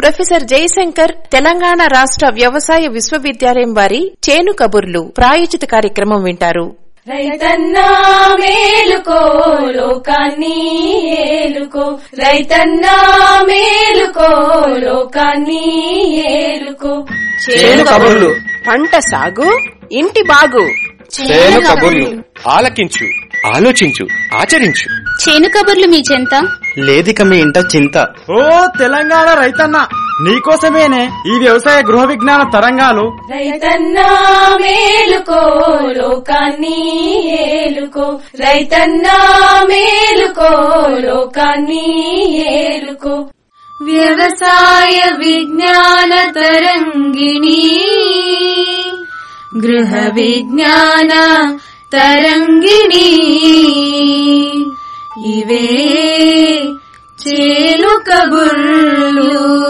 Professor Jayashankar Telangana రాష్ట్ర వ్యవసాయ విశ్వవిద్యాలయం వారి చేను కబుర్లు ప్రాయోజిత కార్యక్రమం వింటారు రైతన్నా మేలుకో లోకాన్ని ఏలుకో రైతన్నా మేలుకో లోకాన్ని ఏలుకో చేను కబుర్లు పంట సాగు ఇంటి బాగు చేను కబుర్లు ఆలకించు ఆలోచించు ఆచరించు చేను కబుర్లు మీ చెంత లేదిక మీ ఇంట చింత ఓ తెలంగాణ రైతన్న నీకోసమేనే ఈ వ్యవసాయ గృహ విజ్ఞాన తరంగాలు రైతన్నా మేలుకో లోకాన్ని ఏలుకో రైతన్నా మేలుకో లోకాన్ని ఏలుకో వ్యవసాయ విజ్ఞాన తరంగిణి గృహ విజ్ఞాన తరంగిణి ఇవే చేలు కబుర్లు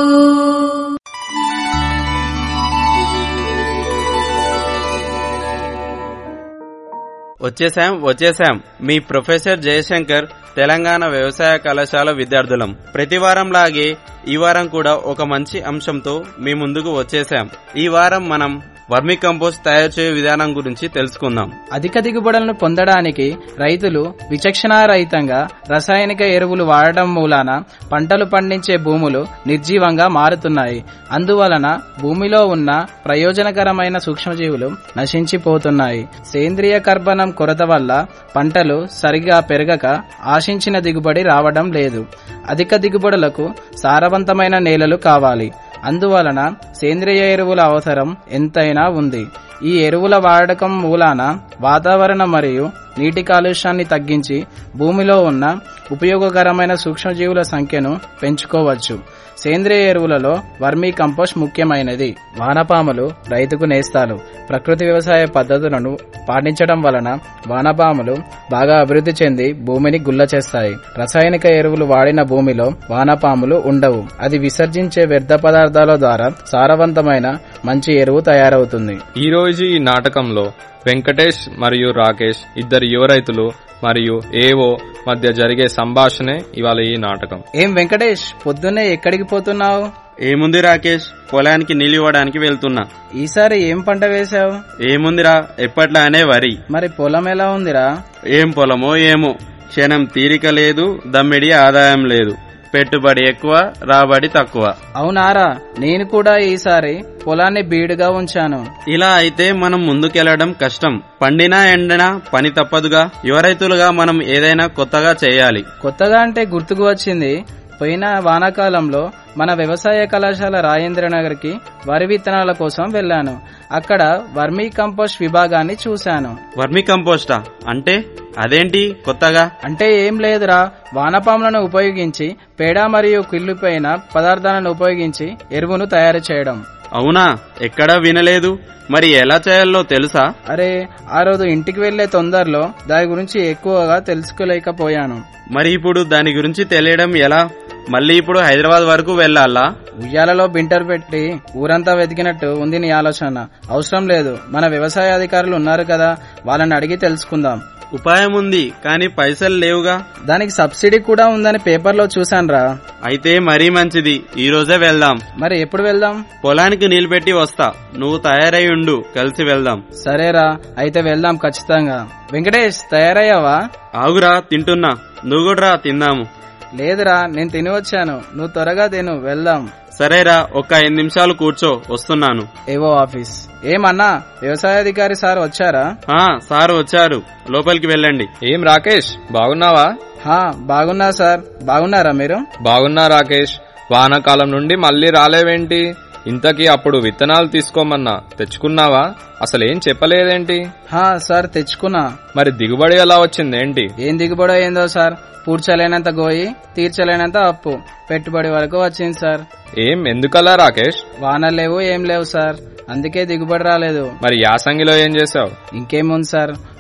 వచ్చేసాం వచ్చేసాం మీ ప్రొఫెసర్ జయశంకర్ తెలంగాణ వ్యవసాయ కళాశాల విద్యార్థులం ప్రతి వారం లాగే ఈ వారం కూడా ఒక మంచి అంశంతో మీ ముందుకు వచ్చేసాం ఈ వారం మనం వర్మి కంపోస్ట్ తయారు చేయే విధానం గురించి తెలుసుకుందాం అధిక దిగుబడులను పొందడానికి రైతులు విచక్షణారహితంగా రసాయనిక ఎరువులు వాడటం మూలాన పంటలు పండించే భూములు నిర్జీవంగా మారుతున్నాయి అందువలన భూమిలో ఉన్న ప్రయోజనకరమైన సూక్ష్మజీవులు నశించిపోతున్నాయి సేంద్రియ కర్బనం కొరత వల్ల పంటలు సరిగా పెరగక ఆశించిన దిగుబడి రావడం లేదు అధిక దిగుబడులకు సారవంతమైన నేలలు కావాలి అందువలన సేంద్రియ ఎరువుల అవసరం ఎంతైనా ఉంది ఈ ఎరువుల వాడకం మూలాన వాతావరణ మరియు నీటి కాలుష్యాన్ని తగ్గించి భూమిలో ఉన్న ఉపయోగకరమైన సూక్ష్మజీవుల సంఖ్యను పెంచుకోవచ్చు సేంద్రియ ఎరువులలో వర్మీ కంపోస్ట్ ముఖ్యమైనది వానపాములు రైతుకు నేస్తాలు ప్రకృతి వ్యవసాయ పద్ధతులను పాటించడం వలన వానపాములు బాగా అభివృద్ధి చెంది భూమిని గుల్ల చేస్తాయి రసాయనిక ఎరువులు వాడిన భూమిలో వానపాములు ఉండవు అది విసర్జించే వ్యర్థ పదార్థాల ద్వారా సారవంతమైన మంచి ఎరువు తయారవుతుంది ఈ రోజు ఈ నాటకంలో వెంకటేష్ మరియు రాకేష్ ఇద్దరు యువ రైతులు మరియు ఏవో మధ్య జరిగే సంభాషణే ఇవాళ ఈ నాటకం ఏం వెంకటేష్ పొద్దున్నే ఎక్కడికి పోతున్నావు ఏముంది రాకేష్ పొలానికి నీళ్ళు ఇవ్వడానికి వెళ్తున్నా ఈసారి ఏం పంట వేశావు ఏముందిరా ఎప్పట్లానే వరి మరి పొలం ఎలా ఉందిరా ఏం పొలమో ఏమో క్షణం తీరిక లేదు దమ్మిడి ఆదాయం లేదు పెట్టుబడి ఎక్కువ రాబడి తక్కువ అవునారా నేను కూడా ఈసారి పొలాన్ని బీడుగా ఉంచాను ఇలా అయితే మనం ముందుకెళ్లడం కష్టం పండినా ఎండినా పని తప్పదుగా యువ రైతులుగా మనం ఏదైనా కొత్తగా చేయాలి కొత్తగా అంటే గుర్తుకు వచ్చింది పోయిన వానాకాలంలో మన వ్యవసాయ కళాశాల రాజేంద్రనగర్కి వరి విత్తనాల కోసం వెళ్ళాను అక్కడ వర్మీ కంపోస్ట్ విభాగాన్ని చూశాను వర్మి కంపోస్టా అంటే అదేంటి కొత్తగా అంటే ఏం లేదురా వానపాములను ఉపయోగించి పేడ మరియు కుళ్ళిపోయిన పదార్థాలను ఉపయోగించి ఎరువును తయారు చేయడం అవునా ఎక్కడా వినలేదు మరి ఎలా చేయాలో తెలుసా అరే ఆ రోజు ఇంటికి వెళ్లే తొందరలో దాని గురించి ఎక్కువగా తెలుసుకోలేకపోయాను మరి ఇప్పుడు దాని గురించి తెలియడం ఎలా మళ్ళీ ఇప్పుడు హైదరాబాద్ వరకు వెళ్ళాలా ఉయ్యాలలో బింటర్ పెట్టి ఊరంతా వెతికినట్టు ఉంది నీ ఆలోచన అవసరం లేదు మన వ్యవసాయ అధికారులు ఉన్నారు కదా వాళ్ళని అడిగి తెలుసుకుందాం ఉపాయం ఉంది కానీ పైసలు లేవుగా దానికి సబ్సిడీ కూడా ఉందని పేపర్లో చూశానురా అయితే మరీ మంచిది ఈ రోజే వెళ్దాం మరి ఎప్పుడు వెళ్దాం పొలానికి నీళ్లు పెట్టి వస్తా నువ్వు తయారై ఉండు కలిసి వెళ్దాం సరేరా అయితే వెళ్దాం ఖచ్చితంగా వెంకటేష్ తయారయ్యావా ఆగురా తింటున్నా నువ్వు కూడా రా తిందాము లేదురా నేను తిని వచ్చాను నువ్వు త్వరగా తిను వెళ్దాం సరేరా ఒక్క ఐదు నిమిషాలు కూర్చో వస్తున్నాను ఏవో ఆఫీస్ ఏమన్నా వ్యవసాయాధికారి సార్ వచ్చారా ఆ సార్ వచ్చారు లోపలికి వెళ్ళండి ఏం రాకేష్ బాగున్నావా హా బాగున్నా సార్ బాగున్నారా మీరు బాగున్నా రాకేష్ వానాకాలం నుండి మళ్ళీ రాలేవేంటి ఇంతకీ అప్పుడు విత్తనాలు తీసుకోమన్నా తెచ్చుకున్నావా అసలేం చెప్పలేదేంటి హా సార్ తెచ్చుకున్నా మరి దిగుబడి ఎలా వచ్చిందేంటి ఏం దిగుబడో ఏందో సార్ పూడ్చలేనంత గోయి తీర్చలేనంత అప్పు పెట్టుబడి వరకు వచ్చింది సార్ ఏం ఎందుకలా రాకేష్ వానలు లేవు ఏం లేవు సార్ అందుకే దిగుబడి రాలేదు మరి యాసంగిలో ఏం చేసావు ఇంకేముంది సార్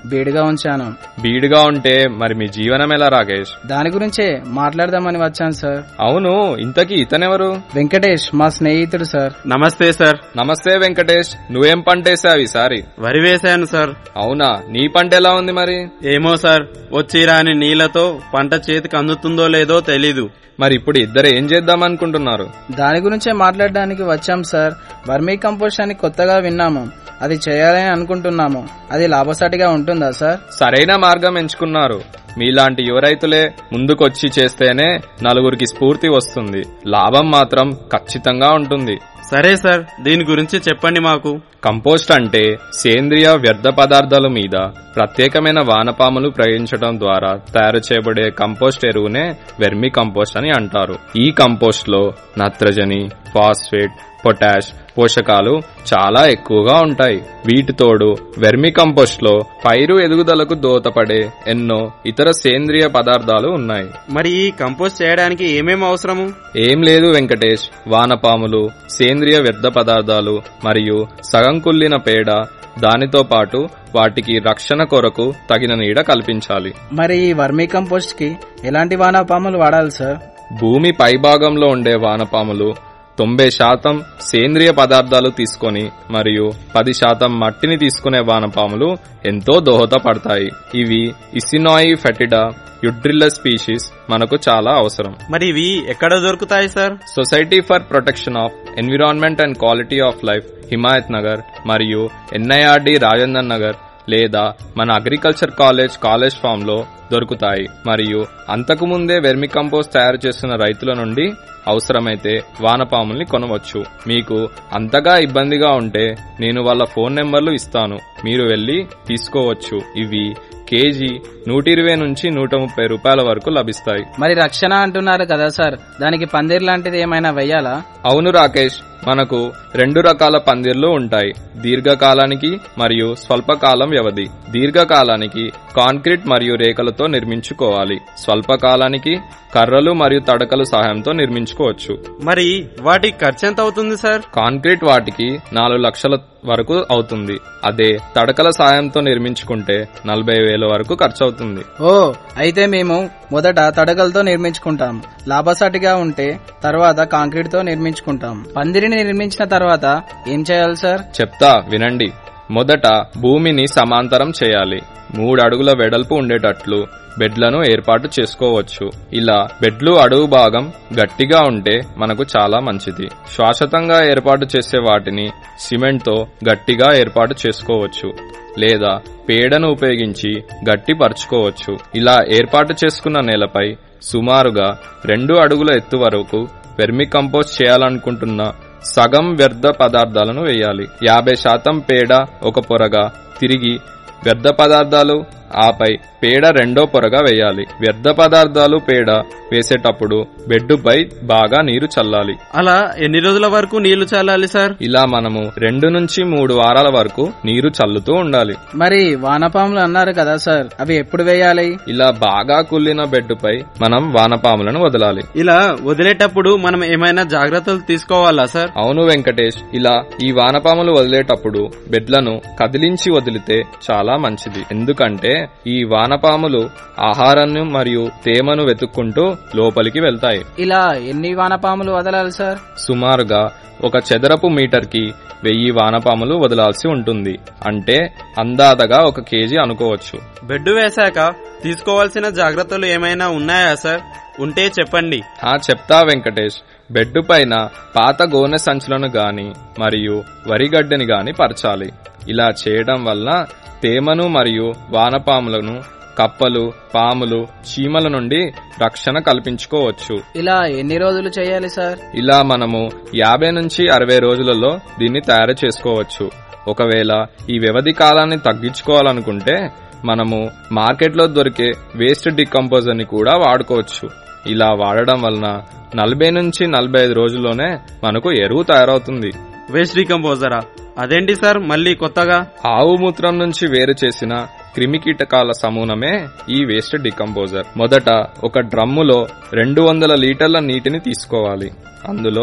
బీడుగా ఉంచాను బీడుగా ఉంటే మరి మీ జీవనం ఎలా రాకేష్ దాని గురించే మాట్లాడదామని వచ్చాను సార్ అవును ఇంతకీ ఇతనెవరు వెంకటేష్ మా స్నేహితుడు సార్ నమస్తే సార్ నమస్తే వెంకటేష్ నువ్వేం పంటేసావు ఈసారి వరి వేశాను సార్ అవునా నీ పంట ఎలా ఉంది మరి ఏమో సార్ వచ్చి రాని నీళ్లతో పంట చేతికి అందుతుందో లేదో తెలీదు మరి ఇప్పుడు ఇద్దరు ఏం చేద్దాం అనుకుంటున్నారు దాని గురించే మాట్లాడడానికి వచ్చాం సార్ వర్మీ కంపోస్ట్ అని కొత్తగా విన్నాము అది చేయాలని అనుకుంటున్నాము అది లాభసాటిగా ఉంటుందా సార్ సరైన మార్గం ఎంచుకున్నారు మీలాంటి యువ రైతులే ముందుకొచ్చి చేస్తేనే నలుగురికి స్ఫూర్తి వస్తుంది లాభం మాత్రం ఖచ్చితంగా ఉంటుంది సరే సార్ దీని గురించి చెప్పండి మాకు కంపోస్ట్ అంటే సేంద్రియ వ్యర్థ పదార్థాల మీద ప్రత్యేకమైన వానపాములు ప్రయోగించడం ద్వారా తయారు చేయబడే కంపోస్ట్ ఎరువునే వెర్మి కంపోస్ట్ అని అంటారు ఈ కంపోస్ట్ లో నత్రజని ఫాస్ఫేట్ పొటాష్ పోషకాలు చాలా ఎక్కువగా ఉంటాయి వీటితోడు వెర్మి కంపోస్ట్ లో పైరు ఎదుగుదలకు దోతపడే ఎన్నో ఇతర సేంద్రియ పదార్థాలు ఉన్నాయి మరి ఈ కంపోస్ట్ చేయడానికి ఏమేం అవసరము ఏం లేదు వెంకటేష్ వానపాములు సేంద్రియ వ్యర్థ పదార్థాలు మరియు సగం కుళ్ళిన పేడ దానితో పాటు వాటికి రక్షణ కొరకు తగిన నీడ కల్పించాలి మరి ఈ వర్మీ కంపోస్ట్ కి ఎలాంటి వానపాములు వాడాలి సార్ భూమి పైభాగంలో ఉండే వానపాములు తొంభై శాతం సేంద్రియ పదార్థాలు తీసుకొని మరియు పది శాతం మట్టిని తీసుకునే వానపాములు ఎంతో దోహదపడతాయి ఇవి ఇసినాయి ఫెటిడా యుడ్రిల్ల స్పీషీస్ మనకు చాలా అవసరం మరి ఇవి ఎక్కడ దొరుకుతాయి sir society for protection of environment and quality of life Himayat Nagar మరియు ఎన్ఐఆర్డి రాజేందర్ నగర్ లేదా మన అగ్రికల్చర్ కాలేజ్ కాలేజ్ ఫామ్ లో దొరుకుతాయి మరియు అంతకు ముందే వెర్మి కంపోస్ట్ తయారు చేస్తున్న రైతుల నుండి అవసరమైతే వానపాముల్ని కొనవచ్చు మీకు అంతగా ఇబ్బందిగా ఉంటే నేను వాళ్ళ ఫోన్ నెంబర్లు ఇస్తాను మీరు వెళ్లి తీసుకోవచ్చు ఇవి కేజీ నూట ఇరవై నుంచి నూట ముప్పై రూపాయల వరకు లభిస్తాయి మరి రక్షణ అంటున్నారు కదా సార్ దానికి పందిర్ లాంటిది ఏమైనా వెయ్యాలా అవును రాకేష్ మనకు రెండు రకాల పందిర్లు ఉంటాయి దీర్ఘకాలానికి మరియు స్వల్పకాలం వ్యవధి దీర్ఘకాలానికి కాంక్రీట్ మరియు రేఖలతో నిర్మించుకోవాలి స్వల్పకాలానికి కర్రలు మరియు తడకలు సహాయంతో నిర్మించుకోవచ్చు మరి వాటి ఖర్చు ఎంత అవుతుంది సార్ కాంక్రీట్ వాటికి నాలుగు లక్షల వరకు అవుతుంది అదే తడకల సాయంతో నిర్మించుకుంటే నలభై వేల వరకు ఖర్చు అవుతుంది ఓ అయితే మేము మొదట తడకలతో నిర్మించుకుంటాం లాభసాటిగా ఉంటే తర్వాత కాంక్రీట్ తో నిర్మించుకుంటాం పందిరిని నిర్మించిన తర్వాత ఏం చేయాలి సార్ చెప్తా వినండి మొదట భూమిని సమాంతరం చేయాలి మూడు అడుగుల వెడల్పు ఉండేటట్లు బెడ్లను ఏర్పాటు చేసుకోవచ్చు ఇలా బెడ్లు అడుగు భాగం గట్టిగా ఉంటే మనకు చాలా మంచిది శాశ్వతంగా ఏర్పాటు చేసే వాటిని సిమెంట్తో గట్టిగా ఏర్పాటు చేసుకోవచ్చు లేదా పేడను ఉపయోగించి గట్టిపరుచుకోవచ్చు ఇలా ఏర్పాటు చేసుకున్న నేలపై సుమారుగా రెండు అడుగుల ఎత్తు వరకు వెర్మి కంపోస్ట్ చేయాలనుకుంటున్న సగం వ్యర్థ పదార్థాలను వేయాలి యాభై శాతం పేడ ఒక పొరగా తిరిగి వ్యర్థ పదార్థాలు ఆపై పేడ రెండో పొరగా వేయాలి వ్యర్థ పదార్థాలు పేడ వేసేటప్పుడు బెడ్డుపై బాగా నీరు చల్లాలి అలా ఎన్ని రోజుల వరకు నీళ్లు చల్లాలి సార్ ఇలా మనము రెండు నుంచి మూడు వారాల వరకు నీరు చల్లుతూ ఉండాలి మరి వానపాములు అన్నారు కదా సార్ అవి ఎప్పుడు వేయాలి ఇలా బాగా కుళ్ళిన బెడ్డుపై మనం వానపాములను వదలాలి ఇలా వదిలేటప్పుడు మనం ఏమైనా జాగ్రత్తలు తీసుకోవాలా సార్ అవును వెంకటేష్ ఇలా ఈ వానపాములు వదిలేటప్పుడు బెడ్లను కదిలించి వదిలితే చాలా మంచిది ఎందుకంటే ఈ వానపాములు ఆహారాన్ని మరియు తేమను వెతుక్కుంటూ లోపలికి వెళ్తాయి ఇలా ఎన్ని వానపాములు వదలాలి సార్ సుమారుగా ఒక చదరపు మీటర్కి వెయ్యి వానపాములు వదలాల్సి ఉంటుంది అంటే అందాదగా ఒక కేజీ అనుకోవచ్చు బెడ్ వేశాక తీసుకోవాల్సిన జాగ్రత్తలు ఏమైనా ఉన్నాయా సార్ ఉంటే చెప్పండి ఆ చెప్తా వెంకటేష్ బెడ్ పైన పాత గోనె సంచులను గాని మరియు వరిగడ్డని గాని పరచాలి ఇలా చేయడం వల్ల తేమను మరియు వానపాములను కప్పలు పాములు చీమల నుండి రక్షణ కల్పించుకోవచ్చు ఇలా ఎన్ని రోజులు చేయాలి సార్ ఇలా మనము యాభై నుంచి అరవై రోజులలో దీన్ని తయారు చేసుకోవచ్చు ఒకవేళ ఈ వ్యవధి కాలాన్ని తగ్గించుకోవాలనుకుంటే మనము మార్కెట్లో దొరికే వేస్ట్ డికంపోజర్ ని కూడా వాడుకోవచ్చు ఇలా వాడడం వలన నలభై నుంచి నలభై ఐదు రోజుల్లోనే మనకు ఎరువు తయారవుతుంది వేస్ట్ డికంపోజరా అదేంటి సార్ మళ్ళీ కొత్తగా ఆవు మూత్రం నుంచి వేరు చేసిన క్రిమికీటకాల సమూహమే ఈ వేస్ట్ డికంపోజర్ మొదట ఒక డ్రమ్ములో రెండు వందల లీటర్ల నీటిని తీసుకోవాలి అందులో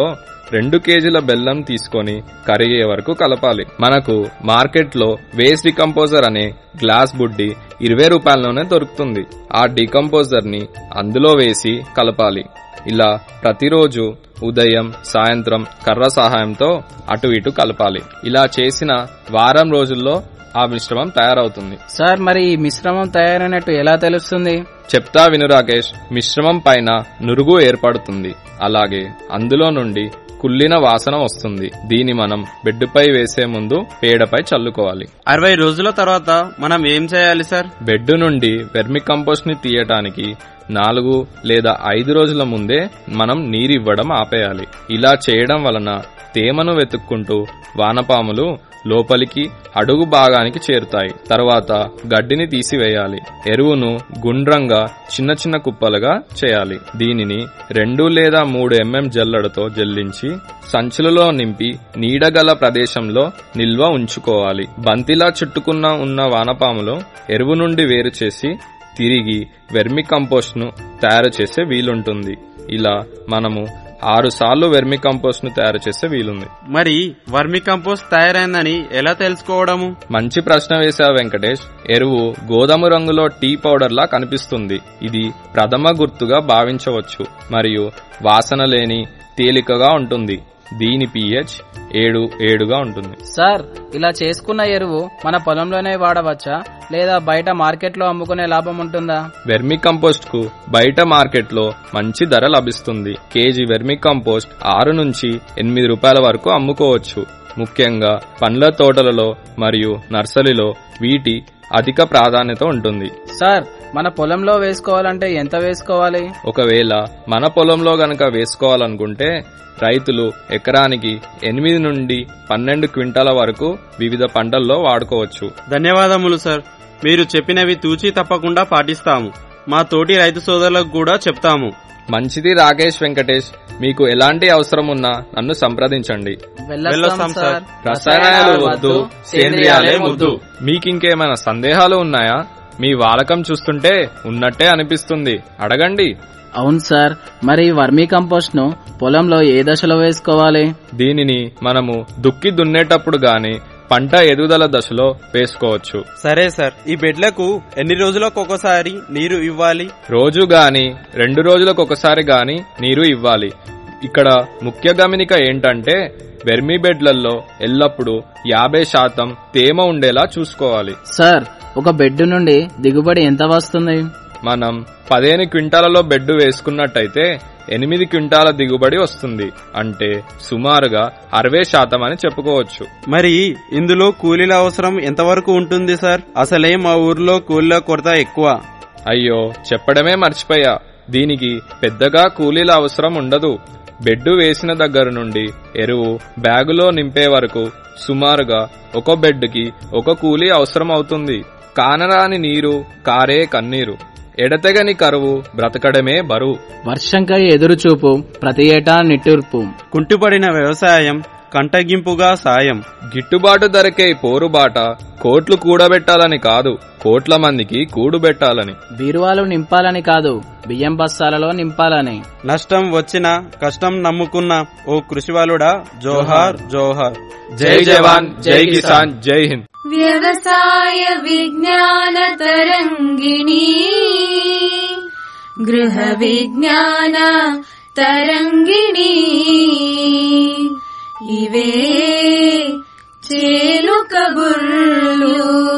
రెండు కేజీల బెల్లం తీసుకొని కరిగే వరకు కలపాలి మనకు మార్కెట్లో వేస్ట్ డికంపోజర్ అనే గ్లాస్ బుడ్డి ఇరవై రూపాయలలోనే దొరుకుతుంది ఆ డికంపోజర్ ని అందులో వేసి కలపాలి ఇలా ప్రతిరోజు ఉదయం సాయంత్రం కర్ర సహాయంతో అటు ఇటు కలపాలి ఇలా చేసిన వారం రోజుల్లో ఆ మిశ్రమం తయారవుతుంది సార్ మరి ఈ మిశ్రమం తయారైనట్టు ఎలా తెలుస్తుంది చెప్తా విను రాకేష్ మిశ్రమం పైన నురుగు ఏర్పడుతుంది అలాగే అందులో నుండి కుళ్ళిన వాసన వస్తుంది దీన్ని మనం బెడ్డుపై వేసే ముందు పేడపై చల్లుకోవాలి అరవై రోజుల తర్వాత మనం ఏం చేయాలి సార్ బెడ్ నుండి వెర్మి కంపోస్ట్ ని తీయటానికి నాలుగు లేదా ఐదు రోజుల ముందే మనం నీరివ్వడం ఆపేయాలి ఇలా చేయడం వలన తేమను వెతుక్కుంటూ వానపాములు లోపలికి అడుగు భాగానికి చేరుతాయి తర్వాత గడ్డిని తీసివేయాలి ఎరువును గుండ్రంగా చిన్న చిన్న కుప్పలుగా చేయాలి దీనిని రెండు లేదా మూడు ఎంఎం జల్లెడతో జల్లించి సంచులలో నింపి నీడగల ప్రదేశంలో నిల్వ ఉంచుకోవాలి బంతిలా చుట్టుకున్న ఉన్న వానపాములు ఎరువు నుండి వేరు చేసి తిరిగి వెర్మి కంపోస్ట్ ను తయారు చేసే వీలుంటుంది ఇలా మనము ఆరు సార్లు వెర్మి కంపోస్ట్ ను తయారు చేసే వీలుంది మరి వర్మి కంపోస్ట్ తయారైందని ఎలా తెలుసుకోవడము మంచి ప్రశ్న వేశావు వెంకటేష్ ఎరువు గోధుమ రంగులో టీ పౌడర్ లా కనిపిస్తుంది ఇది ప్రథమ గుర్తుగా భావించవచ్చు మరియు వాసన లేని తేలికగా ఉంటుంది దీని పిహెచ్ ఏడు ఏడుగా ఉంటుంది సార్ ఇలా చేసుకున్న ఎరువు మన పొలంలోనే వాడవచ్చా లేదా బయట మార్కెట్లో అమ్ముకునే లాభం ఉంటుందా వెర్మి కంపోస్ట్ కు బయట మార్కెట్ లో మంచి ధర లభిస్తుంది కేజీ వెర్మి కంపోస్ట్ ఆరు నుంచి ఎనిమిది రూపాయల వరకు అమ్ముకోవచ్చు ముఖ్యంగా పండ్ల తోటలలో మరియు నర్సరీలో వీటి అధిక ప్రాధాన్యత ఉంటుంది సార్ మన పొలంలో వేసుకోవాలంటే ఎంత వేసుకోవాలి ఒకవేళ మన పొలంలో గనక వేసుకోవాలనుకుంటే రైతులు ఎకరానికి ఎనిమిది నుండి పన్నెండు క్వింటాల వరకు వివిధ పంటల్లో వాడుకోవచ్చు ధన్యవాదములు సార్ మీరు చెప్పినవి తూచి తప్పకుండా పాటిస్తాము మా తోటి రైతు సోదరులకు కూడా చెప్తాము మంచిది రాకేష్ వెంకటేష్ మీకు ఎలాంటి అవసరం ఉన్నా నన్ను సంప్రదించండి వెళ్ళొస్తాం సార్. రసాయనాలు వద్దు సేంద్రియాలే ముద్దు మీకింకేమైనా సందేహాలు ఉన్నాయా మీ వాలకం చూస్తుంటే ఉన్నట్టే అనిపిస్తుంది అడగండి అవును సార్ మరి వర్మీ కంపోస్ట్ ను పొలంలో ఏ దశలో వేసుకోవాలి దీనిని మనము దుక్కి దున్నేటప్పుడు గాని పంట ఎదుగుదల దశలో వేసుకోవచ్చు సరే సార్ ఈ బెడ్లకు ఎన్ని రోజులకు ఒకసారి నీరు ఇవ్వాలి రోజు గాని రెండు రోజులకు ఒకసారి గాని నీరు ఇవ్వాలి ఇక్కడ ముఖ్య గమనిక ఏంటంటే వెర్మి బెడ్లలో ఎల్లప్పుడూ యాభై శాతం తేమ ఉండేలా చూసుకోవాలి సార్ ఒక బెడ్ నుండి దిగుబడి ఎంత వస్తుంది మనం పదిహేను క్వింటాలలో బెడ్ వేసుకున్నట్టయితే ఎనిమిది క్వింటాల దిగుబడి వస్తుంది అంటే సుమారుగా అరవై శాతం అని చెప్పుకోవచ్చు మరి ఇందులో కూలీల అవసరం ఎంతవరకు ఉంటుంది సార్ అసలే మా ఊర్లో కూలీల కొరత ఎక్కువ అయ్యో చెప్పడమే మర్చిపోయా దీనికి పెద్దగా కూలీల అవసరం ఉండదు బెడ్ వేసిన దగ్గర నుండి ఎరువు బ్యాగులో నింపే వరకు సుమారుగా ఒక బెడ్కి ఒక కూలీ అవసరం అవుతుంది కానరాని నీరు కారే కన్నీరు ఎడతెగని కరువు బ్రతకడమే బరువు వర్షంకై ఎదురుచూపు ప్రతి ఏటా నిట్టూర్పు కుంటుపడిన వ్యవసాయం కంటగింపుగా సాయం గిట్టుబాటు ధరకే పోరుబాట కోట్లు కూడబెట్టాలని కాదు కోట్ల మందికి కూడుబెట్టాలని బీరువాలు నింపాలని కాదు బియ్యం బస్తాలలో నింపాలని నష్టం వచ్చినా కష్టం నమ్ముకున్న ఓ కృషివాలుడా జోహార్ జోహార్ జై జవాన్ జై కిసాన్ జై హింద్ వ్యవసాయ విజ్ఞాన తరంగిణి గృహ విజ్ఞాన తరంగిణి ఇవే చేలు కబుర్లు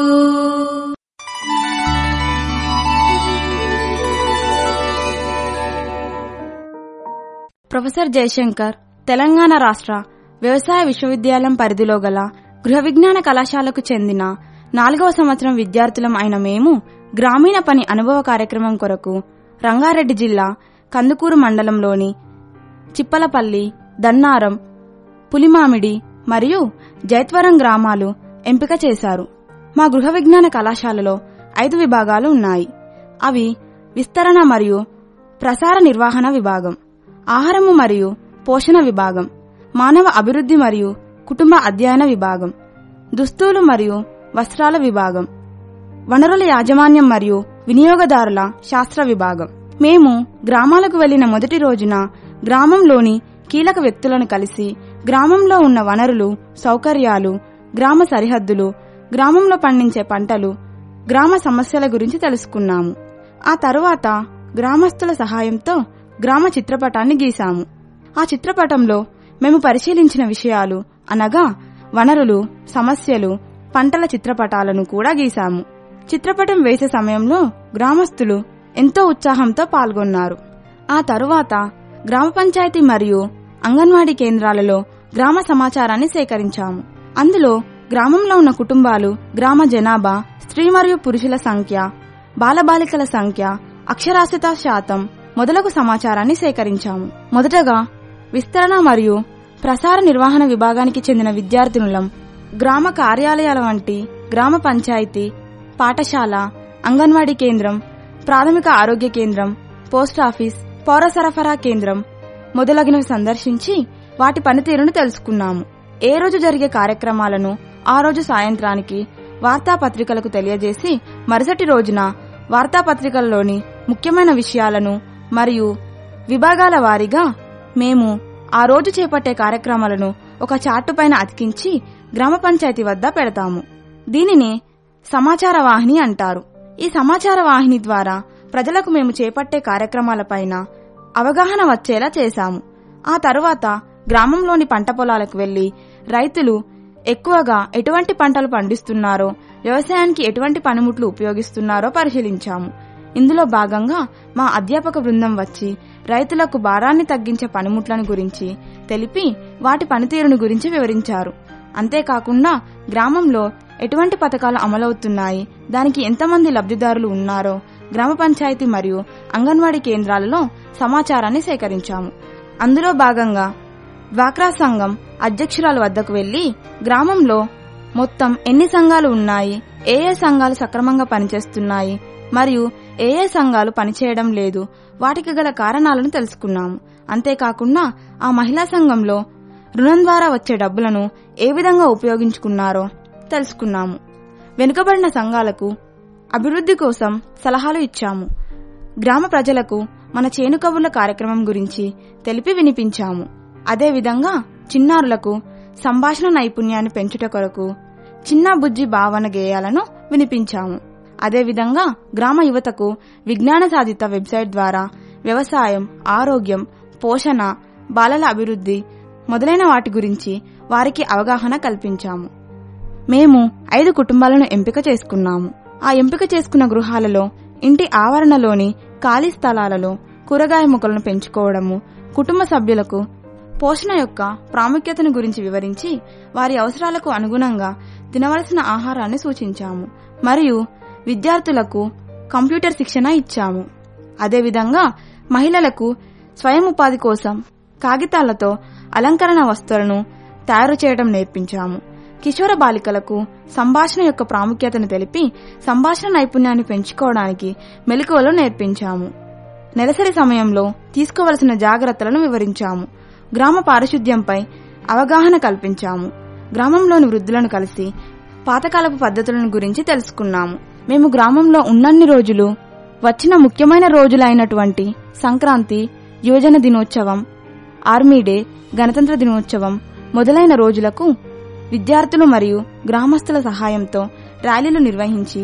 ప్రొఫెసర్ జయశంకర్ తెలంగాణ రాష్ట్ర వ్యవసాయ విశ్వవిద్యాలయం పరిధిలో గల గృహ విజ్ఞాన కళాశాలకు చెందిన నాలుగవ సంవత్సరం విద్యార్థులం అయిన మేము గ్రామీణ పని అనుభవ కార్యక్రమం కొరకు రంగారెడ్డి జిల్లా కందుకూరు మండలంలోని చిప్పలపల్లి దన్నారం పులిమామిడి మరియు జైత్వరం గ్రామాలు ఎంపిక చేశారు మా గృహ విజ్ఞాన కళాశాలలో ఐదు విభాగాలు ఉన్నాయి అవి విస్తరణ మరియు ప్రసార నిర్వహణ విభాగం ఆహారము మరియు పోషణ విభాగం మానవ అభివృద్ధి మరియు కుటుంబ అధ్యయన విభాగం దుస్తులు మరియు వస్త్రాల విభాగం వనరుల యాజమాన్యం మరియు వినియోగదారుల శాస్త్ర విభాగం మేము గ్రామాలకు వెళ్లిన మొదటి రోజున గ్రామంలోని కీలక వ్యక్తులను కలిసి గ్రామంలో ఉన్న వనరులు సౌకర్యాలు గ్రామ సరిహద్దులు గ్రామంలో పండించే పంటలు గ్రామ సమస్యల గురించి తెలుసుకున్నాము ఆ తరువాత గ్రామస్తుల సహాయంతో గ్రామ చిత్రపటాన్ని గీశాము ఆ చిత్రపటంలో మేము పరిశీలించిన విషయాలు అనగా వనరులు సమస్యలు పంటల చిత్రపటాలను కూడా గీశాము చిత్రపటం వేసే సమయంలో గ్రామస్తులు ఎంతో ఉత్సాహంతో పాల్గొన్నారు ఆ తరువాత గ్రామ పంచాయతీ మరియు అంగన్వాడీ కేంద్రాలలో గ్రామ సమాచారాన్ని సేకరించాము అందులో గ్రామంలో ఉన్న కుటుంబాలు గ్రామ జనాభా స్త్రీ మరియు పురుషుల సంఖ్య బాలబాలికల సంఖ్య అక్షరాస్యత శాతం మొదలగు సమాచారాన్ని సేకరించాము మొదటగా విస్తరణ మరియు ప్రసార నిర్వహణ విభాగానికి చెందిన విద్యార్థినులం గ్రామ కార్యాలయాల వంటి గ్రామ పంచాయతీ పాఠశాల అంగన్వాడీ కేంద్రం ప్రాథమిక ఆరోగ్య కేంద్రం పోస్టాఫీస్ పౌర సరఫరా కేంద్రం మొదలగినవి సందర్శించి వాటి పనితీరును తెలుసుకున్నాము ఏ రోజు జరిగే కార్యక్రమాలను ఆ రోజు సాయంత్రానికి వార్తాపత్రికలకు తెలియజేసి మరుసటి రోజున వార్తాపత్రికల్లోని ముఖ్యమైన విషయాలను మరియు విభాగాల వారీగా మేము ఆ రోజు చేపట్టే కార్యక్రమాలను ఒక చార్టు పైన అతికించి గ్రామ పంచాయతీ వద్ద పెడతాము దీనిని సమాచార వాహిని అంటారు ఈ సమాచార వాహిని ద్వారా ప్రజలకు మేము చేపట్టే కార్యక్రమాలపైన అవగాహన వచ్చేలా చేశాము ఆ తరువాత గ్రామంలోని పంట పొలాలకు వెళ్లి రైతులు ఎక్కువగా ఎటువంటి పంటలు పండిస్తున్నారో వ్యవసాయానికి ఎటువంటి పనిముట్లు ఉపయోగిస్తున్నారో పరిశీలించాము ఇందులో భాగంగా మా అధ్యాపక బృందం వచ్చి రైతులకు భారాన్ని తగ్గించే పనిముట్లను గురించి తెలిపి వాటి పనితీరును గురించి వివరించారు అంతేకాకుండా గ్రామంలో ఎటువంటి పథకాలు అమలవుతున్నాయి దానికి ఎంతమంది లబ్ధిదారులు ఉన్నారో గ్రామ పంచాయతీ మరియు అంగన్వాడీ కేంద్రాలలో సమాచారాన్ని సేకరించాము అందులో భాగంగా డ్వాక్రా సంఘం అధ్యక్షురాల వద్దకు వెళ్లి గ్రామంలో మొత్తం ఎన్ని సంఘాలు ఉన్నాయి ఏ ఏ సంఘాలు సక్రమంగా పనిచేస్తున్నాయి మరియు ఏ ఏ సంఘాలు పనిచేయడం లేదు వాటికి గల కారణాలను తెలుసుకున్నాము అంతేకాకుండా ఆ మహిళా సంఘంలో రుణం ద్వారా వచ్చే డబ్బులను ఏ విధంగా ఉపయోగించుకున్నారో తెలుసుకున్నాము వెనుకబడిన సంఘాలకు అభివృద్ధి కోసం సలహాలు ఇచ్చాము గ్రామ ప్రజలకు మన చేను కబుర్ల కార్యక్రమం గురించి తెలిపి వినిపించాము అదేవిధంగా చిన్నారులకు సంభాషణ నైపుణ్యాన్ని పెంచుట కొరకు చిన్న బుజ్జి భావన గేయాలను వినిపించాము అదేవిధంగా గ్రామ యువతకు విజ్ఞాన సాధిత వెబ్సైట్ ద్వారా వ్యవసాయం ఆరోగ్యం పోషణ బాలల అభివృద్ధి మొదలైన వాటి గురించి వారికి అవగాహన కల్పించాము మేము ఐదు కుటుంబాలను ఎంపిక చేసుకున్నాము ఆ ఎంపిక చేసుకున్న గృహాలలో ఇంటి ఆవరణలోని ఖాళీ స్థలాలలో కూరగాయ మొక్కలను పెంచుకోవడము కుటుంబ సభ్యులకు పోషణ యొక్క ప్రాముఖ్యతను గురించి వివరించి వారి అవసరాలకు అనుగుణంగా తినవలసిన ఆహారాన్ని సూచించాము మరియు విద్యార్థులకు కంప్యూటర్ శిక్షణ ఇచ్చాము అదేవిధంగా మహిళలకు స్వయం ఉపాధి కోసం కాగితాలతో అలంకరణ వస్తువులను తయారు చేయడం నేర్పించాము కిషోర బాలికలకు సంభాషణ యొక్క ప్రాముఖ్యతను తెలిపి సంభాషణ నైపుణ్యాన్ని పెంచుకోవడానికి మెలకువలు నేర్పించాము నెలసరి సమయంలో తీసుకోవలసిన జాగ్రత్తలను వివరించాము గ్రామ పారిశుద్ధ్యంపై అవగాహన కల్పించాము గ్రామంలోని వృద్ధులను కలిసి పాతకాలపు పద్ధతులను గురించి తెలుసుకున్నాము మేము గ్రామంలో ఉన్నన్ని రోజులు వచ్చిన ముఖ్యమైన రోజులైనటువంటి సంక్రాంతి యువజన దినోత్సవం ఆర్మీ డే గణతంత్ర దినోత్సవం మొదలైన రోజులకు విద్యార్థులు మరియు గ్రామస్తుల సహాయంతో ర్యాలీలు నిర్వహించి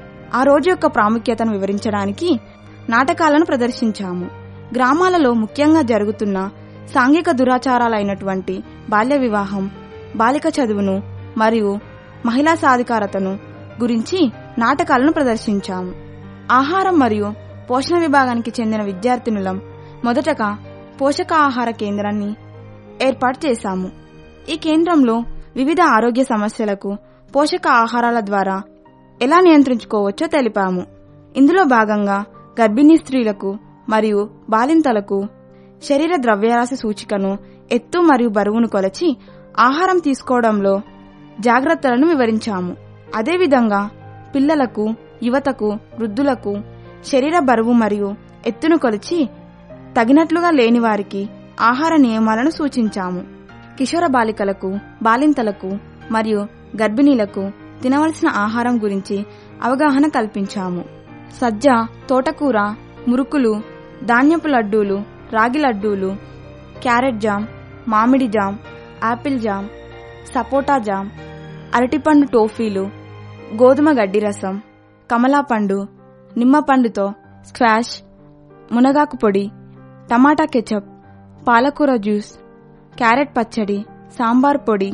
ఆ రోజు యొక్క ప్రాముఖ్యతను వివరించడానికి నాటకాలను ప్రదర్శించాము గ్రామాలలో ముఖ్యంగా జరుగుతున్న సాంఘిక దురాచారాలైనటువంటి బాల్య వివాహం బాలిక చదువును మరియు మహిళా సాధికారతను గురించి నాటకాలను ప్రదర్శించాము ఆహారం మరియు పోషణ విభాగానికి చెందిన విద్యార్థినులం మొదటగా పోషకాహార కేంద్రాన్ని ఏర్పాటు చేశాము ఈ కేంద్రంలో వివిధ ఆరోగ్య సమస్యలకు పోషక ఆహారాల ద్వారా ఎలా నియంత్రించుకోవచ్చో తెలిపాము ఇందులో భాగంగా గర్భిణీ స్త్రీలకు మరియు బాలింతలకు శరీర ద్రవ్యరాశి సూచికను ఎత్తు మరియు బరువును కొలచి ఆహారం తీసుకోవడంలో జాగ్రత్తలను వివరించాము అదేవిధంగా పిల్లలకు యువతకు వృద్ధులకు శరీర బరువు మరియు ఎత్తును కొలిచి తగినట్లుగా లేని వారికి ఆహార నియమాలను సూచించాము కిషోర బాలికలకు బాలింతలకు మరియు గర్భిణీలకు తినవలసిన ఆహారం గురించి అవగాహన కల్పించాము సజ్జ తోటకూర మురుకులు ధాన్యపు లడ్డూలు రాగి లడ్డూలు క్యారెట్ జామ్ మామిడి జామ్ యాపిల్ జామ్ సపోటా జామ్ అరటిపండు టోఫీలు గోధుమ గడ్డి రసం కమలా పండు నిమ్మ పండుతో స్క్వాష్ మునగాకు పొడి టమాటా కెచప్ పాలకూర జ్యూస్ క్యారెట్ పచ్చడి సాంబార్ పొడి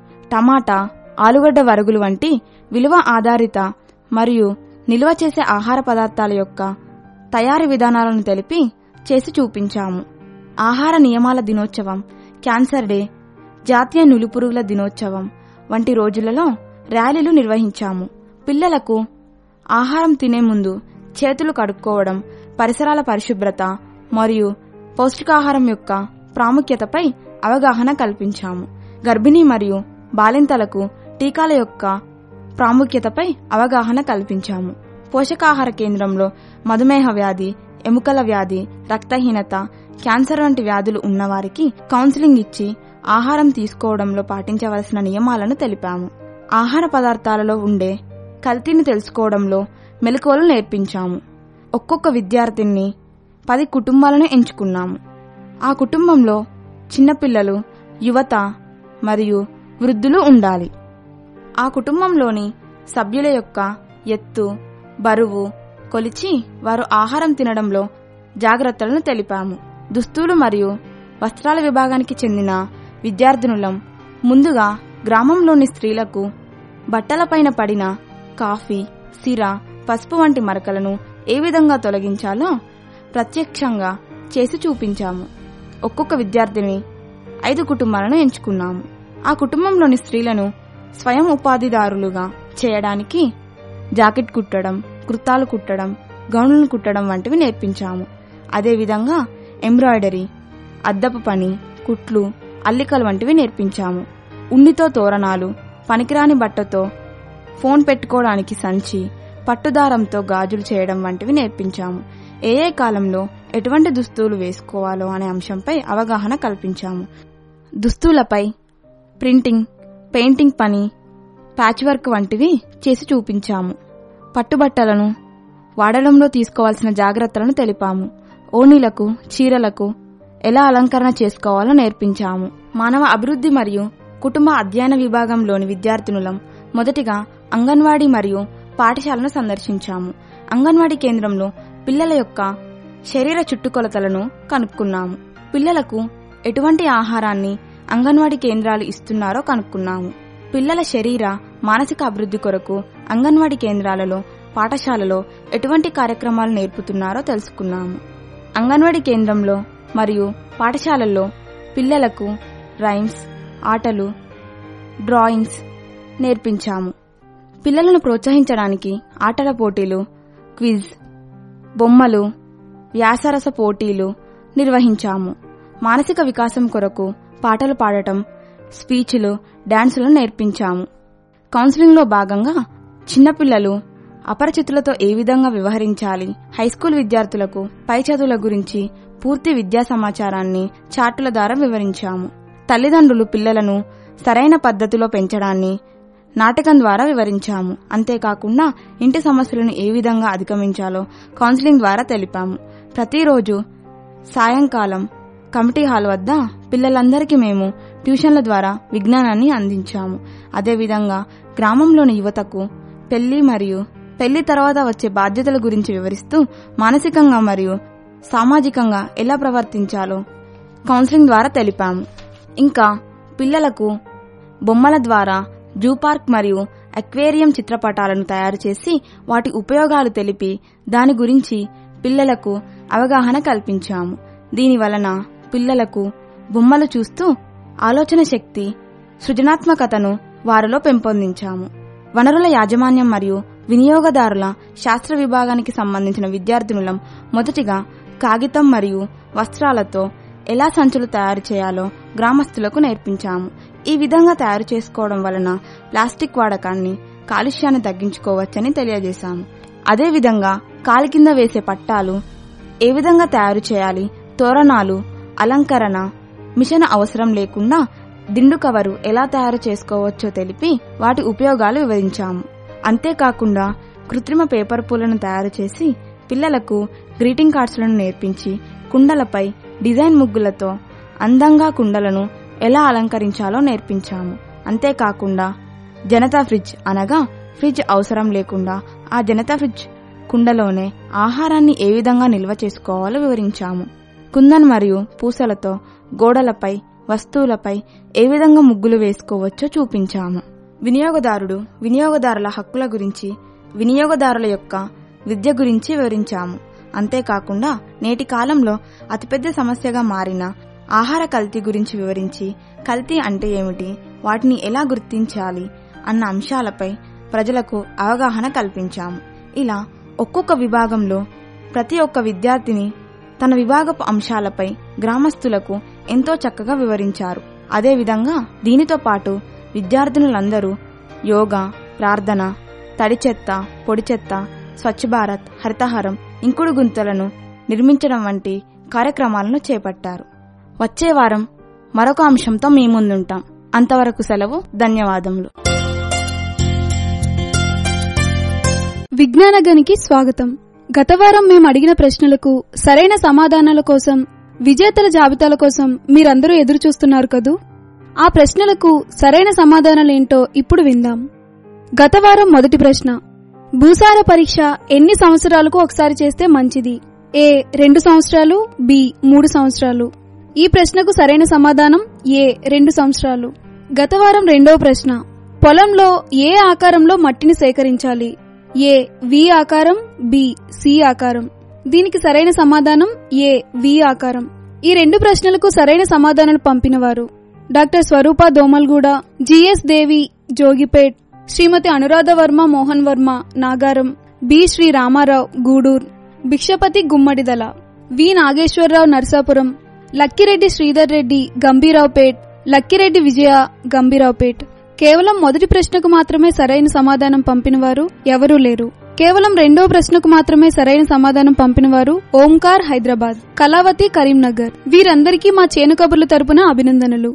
టమాటా ఆలుగడ్డ వరుగులు వంటి విలువ ఆధారిత మరియు నిల్వ చేసే ఆహార పదార్థాల యొక్క తయారీ విధానాలను తెలిపి చేసి చూపించాము ఆహార నియమాల దినోత్సవం క్యాన్సర్ డే జాతీయ నులిపురుగుల దినోత్సవం వంటి రోజులలో ర్యాలీలు నిర్వహించాము పిల్లలకు ఆహారం తినే ముందు చేతులు కడుక్కోవడం పరిసరాల పరిశుభ్రత మరియు పౌష్టికాహారం యొక్క ప్రాముఖ్యతపై అవగాహన కల్పించాము గర్భిణీ మరియు బాలింతలకు టీకాల యొక్క ప్రాముఖ్యతపై అవగాహన కల్పించాము పోషకాహార కేంద్రంలో మధుమేహ వ్యాధి ఎముకల వ్యాధి రక్తహీనత క్యాన్సర్ వంటి వ్యాధులు ఉన్నవారికి కౌన్సిలింగ్ ఇచ్చి ఆహారం తీసుకోవడంలో పాటించవలసిన నియమాలను తెలిపాము ఆహార పదార్థాలలో ఉండే కల్తీని తెలుసుకోవడంలో మెలకువలు నేర్పించాము ఒక్కొక్క విద్యార్థిని పది కుటుంబాలను ఎంచుకున్నాము ఆ కుటుంబంలో చిన్నపిల్లలు యువత మరియు వృద్ధులు ఉండాలి ఆ కుటుంబంలోని సభ్యుల యొక్క ఎత్తు బరువు కొలిచి వారు ఆహారం తినడంలో జాగ్రత్తలను తెలిపాము దుస్తులు మరియు వస్త్రాల విభాగానికి చెందిన విద్యార్థినులం ముందుగా గ్రామంలోని స్త్రీలకు బట్టలపైన పడిన కాఫీ సిర పసుపు వంటి మరకలను ఏ విధంగా తొలగించాలో ప్రత్యక్షంగా చేసి చూపించాము ఒక్కొక్క విద్యార్థిని ఐదు కుటుంబాలను ఎంచుకున్నాము ఆ కుటుంబంలోని స్త్రీలను స్వయం ఉపాధిదారులుగా చేయడానికి జాకెట్ కుట్టడం కృతాలు కుట్టడం గౌన్లను కుట్టడం వంటివి నేర్పించాము అదేవిధంగా ఎంబ్రాయిడరీ అద్దపు పని కుట్లు అల్లికలు వంటివి నేర్పించాము ఉండితో తోరణాలు పనికిరాని బట్టతో ఫోన్ పెట్టుకోవడానికి సంచి పట్టుదారంతో గాజులు చేయడం వంటివి నేర్పించాము ఏ ఏ కాలంలో ఎటువంటి దుస్తులు వేసుకోవాలో అనే అంశంపై అవగాహన కల్పించాము దుస్తులపై ప్రింటింగ్ పెయింటింగ్ పని ప్యాచ్ వర్క్ వంటివి చేసి చూపించాము పట్టుబట్టలను వాడడంలో తీసుకోవాల్సిన జాగ్రత్తలను తెలిపాము ఓణీలకు చీరలకు ఎలా అలంకరణ చేసుకోవాలో నేర్పించాము మానవ అభివృద్ధి మరియు కుటుంబ అధ్యయన విభాగంలోని విద్యార్థినులం మొదటిగా అంగన్వాడీ మరియు పాఠశాలను సందర్శించాము అంగన్వాడీ కేంద్రంలో పిల్లల యొక్క శరీర చుట్టుకొలతలను కనుక్కున్నాము పిల్లలకు ఎటువంటి ఆహారాన్ని అంగన్వాడీ కేంద్రాలు ఇస్తున్నారో కనుక్కున్నాము పిల్లల శరీర మానసిక అభివృద్ధి కొరకు అంగన్వాడీ కేంద్రాలలో పాఠశాలలో ఎటువంటి కార్యక్రమాలు నేర్పుతున్నారో తెలుసుకున్నాము అంగన్వాడీ కేంద్రంలో మరియు పాఠశాలల్లో పిల్లలకు రైమ్స్ ఆటలు డ్రాయింగ్స్ నేర్పించాము పిల్లలను ప్రోత్సహించడానికి ఆటల పోటీలు క్విజ్ బొమ్మలు వ్యాసరస పోటీలు నిర్వహించాము మానసిక వికాసం కొరకు పాటలు పాడటం స్పీచ్లు డాన్సులు నేర్పించాము కౌన్సిలింగ్లో భాగంగా చిన్నపిల్లలు అపరిచితులతో ఏ విధంగా వ్యవహరించాలి హైస్కూల్ విద్యార్థులకు పై చదువుల గురించి పూర్తి విద్యా సమాచారాన్ని చార్టుల ద్వారా వివరించాము తల్లిదండ్రులు పిల్లలను సరైన పద్ధతిలో పెంచడాన్ని నాటకం ద్వారా వివరించాము అంతేకాకుండా ఇంటి సమస్యలను ఏ విధంగా అధిగమించాలో కౌన్సిలింగ్ ద్వారా తెలిపాము ప్రతిరోజు సాయంకాలం కమిటీ హాల్ వద్ద పిల్లలందరికీ మేము ట్యూషన్ల ద్వారా విజ్ఞానాన్ని అందించాము అదేవిధంగా గ్రామంలోని యువతకు పెళ్లి మరియు పెళ్లి తర్వాత వచ్చే బాధ్యతల గురించి వివరిస్తూ మానసికంగా మరియు సామాజికంగా ఎలా ప్రవర్తించాలో కౌన్సిలింగ్ ద్వారా తెలిపాము ఇంకా పిల్లలకు బొమ్మల ద్వారా జూ పార్క్ మరియు అక్వేరియం చిత్రపటాలను తయారు చేసి వాటి ఉపయోగాలు తెలిపి దాని గురించి పిల్లలకు అవగాహన కల్పించాము దీని వలన పిల్లలకు బొమ్మలు చూస్తూ ఆలోచన శక్తి సృజనాత్మకతను వారిలో పెంపొందించాము వనరుల యాజమాన్యం మరియు వినియోగదారుల శాస్త్ర విభాగానికి సంబంధించిన విద్యార్థినులం మొదటిగా కాగితం మరియు వస్త్రాలతో ఎలా సంచులు తయారు చేయాలో గ్రామస్తులకు నేర్పించాము ఈ విధంగా తయారు చేసుకోవడం వలన ప్లాస్టిక్ వాడకాన్ని కాలుష్యాన్ని తగ్గించుకోవచ్చని తెలియజేశాము అదేవిధంగా కాలి కింద వేసే పట్టాలు ఏ విధంగా తయారు చేయాలి తోరణాలు అలంకరణ మిషన్ అవసరం లేకుండా దిండు కవరు ఎలా తయారు చేసుకోవచ్చో తెలిపి వాటి ఉపయోగాలు వివరించాము అంతేకాకుండా కృత్రిమ పేపర్ పూలను తయారు చేసి పిల్లలకు గ్రీటింగ్ కార్డ్స్లను నేర్పించి కుండలపై డిజైన్ ముగ్గులతో అందంగా కుండలను ఎలా అలంకరించాలో నేర్పించాము అంతేకాకుండా జనతా ఫ్రిడ్జ్ అనగా ఫ్రిడ్జ్ అవసరం లేకుండా ఆ జనతా ఫ్రిడ్జ్ కుండలోనే ఆహారాన్ని ఏ విధంగా నిల్వ చేసుకోవాలో వివరించాము కుందన్ మరియు పూసలతో గోడలపై వస్తువులపై ఏ విధంగా ముగ్గులు వేసుకోవచ్చో చూపించాము వినియోగదారుడు వినియోగదారుల హక్కుల గురించి వినియోగదారుల యొక్క విద్య గురించి వివరించాము అంతేకాకుండా నేటి కాలంలో అతిపెద్ద సమస్యగా మారిన ఆహార కల్తీ గురించి వివరించి కల్తీ అంటే ఏమిటి వాటిని ఎలా గుర్తించాలి అన్న అంశాలపై ప్రజలకు అవగాహన కల్పించాము ఇలా ఒక్కొక్క విభాగంలో ప్రతి ఒక్క విద్యార్థిని తన విభాగపు అంశాలపై గ్రామస్తులకు ఎంతో చక్కగా వివరించారు అదేవిధంగా దీనితో పాటు విద్యార్థినులందరూ యోగా ప్రార్థన తడి చెత్త పొడి చెత్త స్వచ్ఛ భారత్ హరితహారం ఇంకుడు గుంతలను నిర్మించడం వంటి కార్యక్రమాలను చేపట్టారు వచ్చే వారం మరొక అంశంతో మీ ముందుంటాం అంతవరకు సెలవు ధన్యవాదములు విజ్ఞాన గనికి స్వాగతం గత వారం మేము అడిగిన ప్రశ్నలకు సరైన సమాధానాల కోసం విజేతల జాబితాల కోసం మీరందరూ ఎదురు చూస్తున్నారు కదూ ఆ ప్రశ్నలకు సరైన సమాధానాలేంటో ఇప్పుడు విందాం గత వారం మొదటి ప్రశ్న భూసార పరీక్ష ఎన్ని సంవత్సరాలకు ఒకసారి చేస్తే మంచిది ఏ రెండు సంవత్సరాలు బి మూడు సంవత్సరాలు ఈ ప్రశ్నకు సరైన సమాధానం ఏ రెండు సంవత్సరాలు గత వారం రెండవ ప్రశ్న పొలంలో ఏ ఆకారంలో మట్టిని సేకరించాలి ఏ వి ఆకారం బి సి ఆకారం దీనికి సరైన సమాధానం ఏ వి ఆకారం ఈ రెండు ప్రశ్నలకు సరైన సమాధానాలు పంపినవారు doctor Swaroopa Domalguda GS Devi Jogipet Srimathi Anuradha Varma Mohan Varma Nagaram B Sri Ramarao Gudur Bhikshapathi Gummadidala V Nageswararao Narsapuram Lakkireddy Sridhar Reddy Gambhiraopet Lakkireddy Vijaya Gambhiraopet కేవలం మొదటి ప్రశ్నకు మాత్రమే సరైన సమాధానం పంపినవారు ఎవరూ లేరు కేవలం రెండో ప్రశ్నకు మాత్రమే సరైన సమాధానం పంపినవారు ఓంకార్ హైదరాబాద్ కళావతి కరీంనగర్ వీరందరికీ మా చేను కబుర్ల తరపున అభినందనలు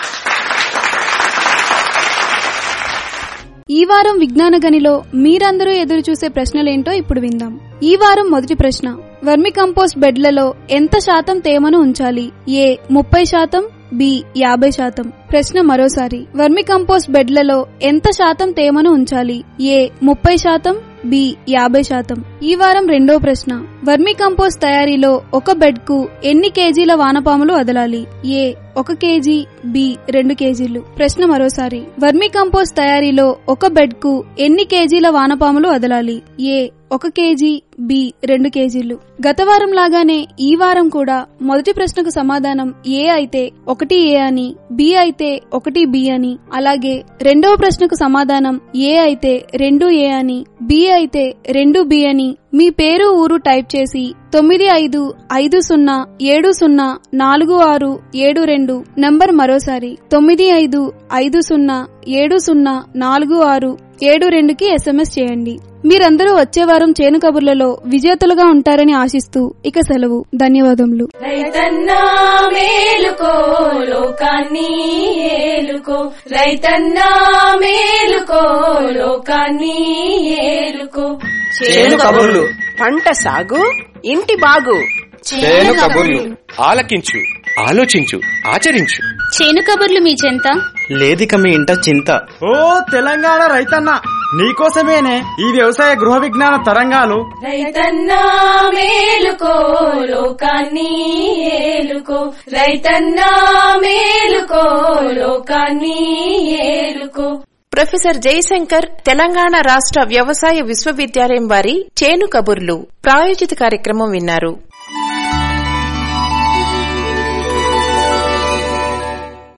ఈ వారం విజ్ఞాన గనిలో మీరందరూ ఎదురు చూసే ప్రశ్నలేంటో ఇప్పుడు విందాం ఈ వారం మొదటి ప్రశ్న వర్మి కంపోస్ట్ బెడ్లలో ఎంత శాతం తేమను ఉంచాలి ఏ ముప్పై శాతం బి యాభై శాతం ప్రశ్న మరోసారి వర్మి కంపోస్ట్ బెడ్లలో ఎంత శాతం తేమను ఉంచాలి ఏ ముప్పై శాతం బి యాభై శాతం ఈ వారం రెండో ప్రశ్న వర్మి కంపోస్ట్ తయారీలో ఒక బెడ్ కు ఎన్ని కేజీల వానపాములు వదలాలి ఏ ఒక కేజీ బి రెండు కేజీలు ప్రశ్న మరోసారి వర్మి కంపోస్ట్ తయారీలో ఒక బెడ్ కు ఎన్ని కేజీల వానపాములు వదలాలి ఏ ఒక కేజీ బి రెండు కేజీలు గత వారం లాగానే ఈ వారం కూడా మొదటి ప్రశ్నకు సమాధానం ఏ అయితే ఒకటి ఏ అని బి అయితే ఒకటి బి అని అలాగే రెండవ ప్రశ్నకు సమాధానం ఏ అయితే రెండు ఏ అని బి అయితే రెండు బి అని మీ పేరు ఊరు టైప్ చేసి తొమ్మిది ఐదు ఐదు సున్నా ఏడు సున్నా నాలుగు ఆరు ఏడు రెండు నంబర్ మరోసారి తొమ్మిది ఐదు ఐదు సున్నా ఏడు సున్నా నాలుగు ఆరు ఏడు రెండుకి ఎస్ఎంఎస్ చేయండి మీరందరూ వచ్చే వారం చేను కబుర్లలో విజేతలుగా ఉంటారని ఆశిస్తూ ఇక సెలవు ధన్యవాదములు రైతన్నా మేలుకో లోకాన్ని ఏలుకో రైతన్నా మేలుకో లోకాన్ని ఏలుకో చేను కబుర్లు పంట సాగు ఇంటి బాగు చేను కబుర్లు ఆలకించు ఆలోచించు ఆచరించు చేను కబుర్లు మీ చెంత లేదిక మీ ఇంట చింత ఓ తెలంగాణ రైతన్న నీకోసమేనే ఈ వ్యవసాయ గృహ విజ్ఞాన తరంగాలు రైతన్నా మేలుకో లోకాన్ని ఏలుకో రైతన్నా మేలుకో లోకాన్ని ఏలుకో ప్రొఫెసర్ జయశంకర్ తెలంగాణ రాష్ట్ర వ్యవసాయ విశ్వవిద్యాలయం వారి చేను కబుర్లు ప్రాయోజిత కార్యక్రమం విన్నారు